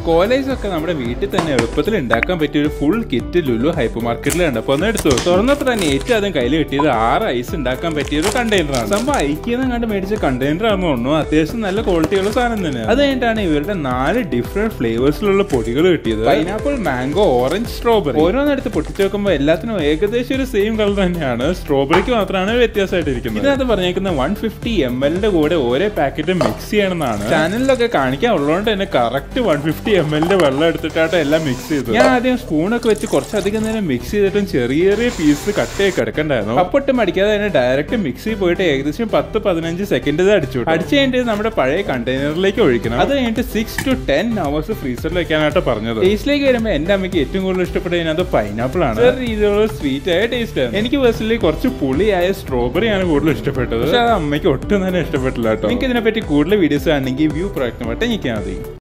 കോലേജ് ഒക്കെ നമ്മുടെ വീട്ടിൽ തന്നെ എളുപ്പത്തിൽ ഉണ്ടാക്കാൻ പറ്റിയ ഒരു ഫുൾ കിറ്റ് ലുലു ഹൈപ്പർ മാർക്കറ്റിൽ കണ്ടപ്പോൾ ഒന്ന് എടുത്തു തുറന്നപ്പോൾ തന്നെ ഏറ്റവും ആദ്യം കയ്യിൽ കിട്ടിയത് ആറ് ഐസ് ഉണ്ടാക്കാൻ പറ്റിയ ഒരു കണ്ടെയ്നറാണ് സംഭവം ഐക്യെന്ന് കണ്ട് മേടിച്ച കണ്ടെയ്നർ ആണെന്ന് തോന്നുന്നു അത്യാവശ്യം നല്ല ക്വാളിറ്റിയുള്ള സാധനം തന്നെ അത് കഴിഞ്ഞിട്ടാണ് ഇവരുടെ നാല് ഡിഫറെന്റ് ഫ്ലേവേഴ്സിലുള്ള പൊടികൾ കിട്ടിയത് പൈനാപ്പിൾ മാംഗോ ഓറഞ്ച് സ്ട്രോബെറി ഓരോന്നെടുത്ത് പൊട്ടിച്ച് നോക്കുമ്പോൾ എല്ലാത്തിനും ഏകദേശം ഒരു സെയിം കളർ തന്നെയാണ് സ്ട്രോബെറിക്ക് മാത്രമാണ് വ്യത്യാസമായിട്ടിരിക്കുന്നത് ഇതിനകത്ത് പറഞ്ഞേക്കുന്ന വൺ ഫിഫ്റ്റി എം എല്ലിന്റെ കൂടെ ഓരോ പാക്കറ്റ് മിക്സ് ചെയ്യണമെന്നാണ് ചാനലിലൊക്കെ കാണിക്കാൻ ഉള്ളതുകൊണ്ട് തന്നെ കറക്റ്റ് വൺ ഫിഫ്റ്റി എം എല്ലിന്റെ വെള്ളം എടുത്തിട്ടാണ് എല്ലാം മിക്സ് ചെയ്തത് ഞാൻ ആദ്യം സ്പൂണൊക്കെ വെച്ച് കുറച്ചധികം നേരം മിക്സ് ചെയ്തിട്ടും ചെറിയ ചെറിയ പീസ് കട്ട് ചെയ്ത് കിടക്കണ്ടായിരുന്നു അപ്പൊട്ടും അടിക്കാതെ തന്നെ ഡയറക്റ്റ് മിക്സിയിൽ പോയിട്ട് ഏകദേശം പത്ത് പതിനഞ്ച് സെക്കൻഡ് അടിച്ചു വിട്ടു. അടിച്ച് കഴിഞ്ഞിട്ട് നമ്മുടെ പഴയ കണ്ടെയ്നറിലേക്ക് ഒഴിക്കണം അത് കഴിഞ്ഞിട്ട് സിക്സ് ടു ടെൻ അവേഴ്സ് ഫ്രീസറിൽ വെക്കാനായിട്ട് പറഞ്ഞത് ടേസ്റ്റിലേക്ക് വരുമ്പോൾ എന്റെ അമ്മയ്ക്ക് ഏറ്റവും കൂടുതൽ ഇഷ്ടപ്പെട്ടതിനകത്ത് പൈനാപ്പിൾ ആണ് ചെറിയ രീതിയിലുള്ള സ്വീറ്റ് ആയ ടേസ്റ്റ് ആണ് എനിക്ക് പേഴ്സണലി കുറച്ച് പുളിയായ സ്ട്രോബെറി ആണ് കൂടുതൽ ഇഷ്ടപ്പെട്ടത് പക്ഷെ അത് അമ്മയ്ക്ക് ഒട്ടും തന്നെ ഇഷ്ടപ്പെട്ടില്ല കേട്ടോ നിങ്ങൾക്ക് ഇതിനെപ്പറ്റി കൂടുതൽ വീഡിയോസ് ആണെങ്കിൽ വ്യൂ പ്രൊജക്ട് മറ്റേ ഞെക്കിയാൽ മതി